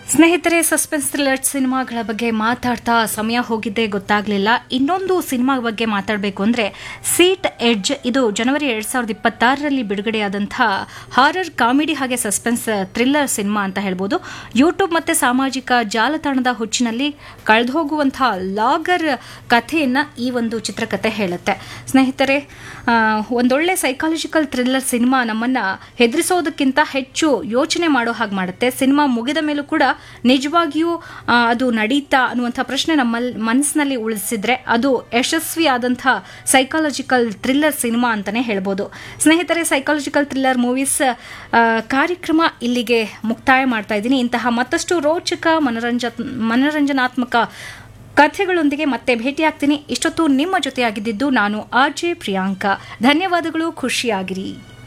ಸ್ನೇಹಿತರೆ suspense thriller ಸಿನಿಮಾಗಳ ಬಗ್ಗೆ ಮಾತಾಡ್ತಾ ಸಮಯ ಹೋಗಿದ್ದೇ ಗೊತ್ತಾಗಲಿಲ್ಲ ಇನ್ನೊಂದು ಸಿನಿಮಾ ಬಗ್ಗೆ ಮಾತಾಡಬೇಕು ಅಂದರೆ ಸೀಟ್ ಎಡ್ಜ್ ಇದು ಜನವರಿ ಎರಡ್ ಸಾವಿರದ ಇಪ್ಪತ್ತಾರರಲ್ಲಿ ಬಿಡುಗಡೆಯಾದಂತಹ ಹಾರರ್ ಕಾಮಿಡಿ ಹಾಗೆ ಸಸ್ಪೆನ್ಸ್ ಥ್ರಿಲ್ಲರ್ ಸಿನಿಮಾ ಅಂತ ಹೇಳ್ಬೋದು ಯೂಟ್ಯೂಬ್ ಮತ್ತು ಸಾಮಾಜಿಕ ಜಾಲತಾಣದ ಹುಚ್ಚಿನಲ್ಲಿ ಕಳೆದು ಹೋಗುವಂತಹ ಲಾಗರ್ ಕಥೆಯನ್ನು ಈ ಒಂದು ಚಿತ್ರಕಥೆ ಹೇಳುತ್ತೆ ಸ್ನೇಹಿತರೆ ಆ, ಒಂದೊಳ್ಳೆ ಸೈಕಾಲಜಿಕಲ್ ಥ್ರಿಲ್ಲರ್ ಸಿನಿಮಾ ನಮ್ಮನ್ನ ಹೆದರಿಸೋದಕ್ಕಿಂತ ಹೆಚ್ಚು ಯೋಚನೆ ಮಾಡೋ ಹಾಗೆ ಮಾಡುತ್ತೆ ಸಿನಿಮಾ ಮುಗಿದ ಮೇಲೂ ಕೂಡ ನಿಜವಾಗಿಯೂ ಆ, ಅದು ನಡೀತಾ ಅನ್ನುವಂಥ ಪ್ರಶ್ನೆ ನಮ್ಮ ಮನಸ್ಸಿನಲ್ಲಿ ಉಳಿಸಿದ್ರೆ ಅದು ಯಶಸ್ವಿ ಆದಂತಹ ಸೈಕಾಲಜಿಕಲ್ ಥ್ರಿಲ್ಲರ್ ಸಿನಿಮಾ ಅಂತಾನೆ ಹೇಳ್ಬೋದು ಸ್ನೇಹಿತರೆ ಸೈಕಾಲಜಿಕಲ್ ಥ್ರಿಲ್ಲರ್ ಮೂವೀಸ್ ಕಾರ್ಯಕ್ರಮ ಇಲ್ಲಿಗೆ ಮುಕ್ತಾಯ ಮಾಡ್ತಾ ಇದ್ದೀನಿ ಇಂತಹ ಮತ್ತಷ್ಟು ರೋಚಕ ಮನರಂಜ ಮನರಂಜನಾತ್ಮಕ ಕಥೆಗಳೊಂದಿಗೆ ಮತ್ತೆ ಭೇಟಿಯಾಗ್ತೀನಿ ಇಷ್ಟೊತ್ತು ನಿಮ್ಮ ಜೊತೆಯಾಗಿದ್ದಿದ್ದು ನಾನು ಆರ್ ಜೆ ಪ್ರಿಯಾಂಕಾ ಧನ್ಯವಾದಗಳು ಖುಷಿಯಾಗಿರಿ